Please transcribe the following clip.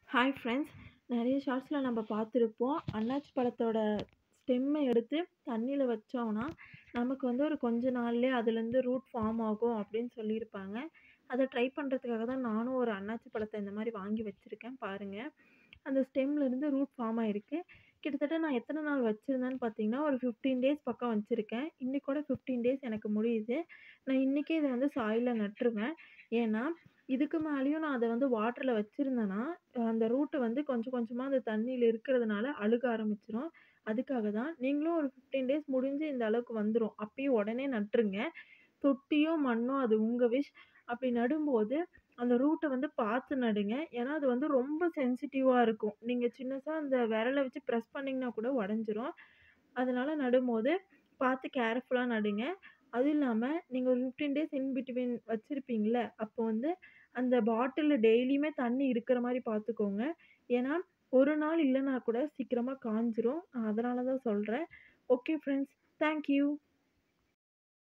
hi friends நிறைய ஷார்ட்ஸில் நம்ம பார்த்துருப்போம் அன்னாச்சி பழத்தோட ஸ்டெம்மை எடுத்து தண்ணியில் வச்சோம்னா நமக்கு வந்து ஒரு கொஞ்ச நாள்லேயே அதுலேருந்து ரூட் ஃபார்ம் ஆகும் அப்படின்னு சொல்லியிருப்பாங்க அதை ட்ரை பண்ணுறதுக்காக தான் நானும் ஒரு அன்னாச்சி பழத்தை இந்த மாதிரி வாங்கி வச்சுருக்கேன் பாருங்கள் அந்த ஸ்டெம்லேருந்து ரூட் ஃபார்ம் ஆகிருக்கு கிட்டத்தட்ட நான் எத்தனை நாள் வச்சுருந்தேன்னு பார்த்தீங்கன்னா ஒரு ஃபிஃப்டீன் டேஸ் பக்கம் வச்சுருக்கேன் இன்றைக்கி கூட ஃபிஃப்டீன் டேஸ் எனக்கு முடியுது நான் இன்றைக்கே இதை வந்து சாயிலில் நட்டுருவேன் ஏன்னா இதுக்கு மேலேயும் நான் அதை வந்து வாட்டரில் வச்சுருந்தேன்னா அந்த ரூட்டு வந்து கொஞ்சம் கொஞ்சமாக அந்த தண்ணியில் இருக்கிறதுனால அழுக ஆரம்பிச்சிரும் அதுக்காக தான் நீங்களும் ஒரு ஃபிஃப்டீன் டேஸ் முடிஞ்சு இந்த அளவுக்கு வந்துடும் அப்பயும் உடனே நட்டுருங்க தொட்டியோ மண்ணோ அது உங்கள் விஷ் அப்படி நடும்போது அந்த ரூட்டை வந்து பார்த்து நடுங்க ஏன்னா அது வந்து ரொம்ப சென்சிட்டிவாக இருக்கும் நீங்கள் சின்னதாக அந்த விரலை வச்சு ப்ரெஸ் பண்ணிங்கன்னா கூட உடஞ்சிரும் அதனால் நடும்போது பார்த்து கேர்ஃபுல்லாக நடுங்க அதுவும் இல்லாமல் நீங்கள் ஒரு ஃபிஃப்டீன் டேஸ் இன் பிட்வீன் வச்சுருப்பீங்கள அப்போ வந்து அந்த பாட்டிலில் டெய்லியுமே தண்ணி இருக்கிற மாதிரி பார்த்துக்கோங்க ஏன்னா ஒரு நாள் இல்லைனா கூட சீக்கிரமாக காஞ்சிரும் அதனால தான் சொல்கிறேன் ஓகே ஃப்ரெண்ட்ஸ் தேங்க்யூ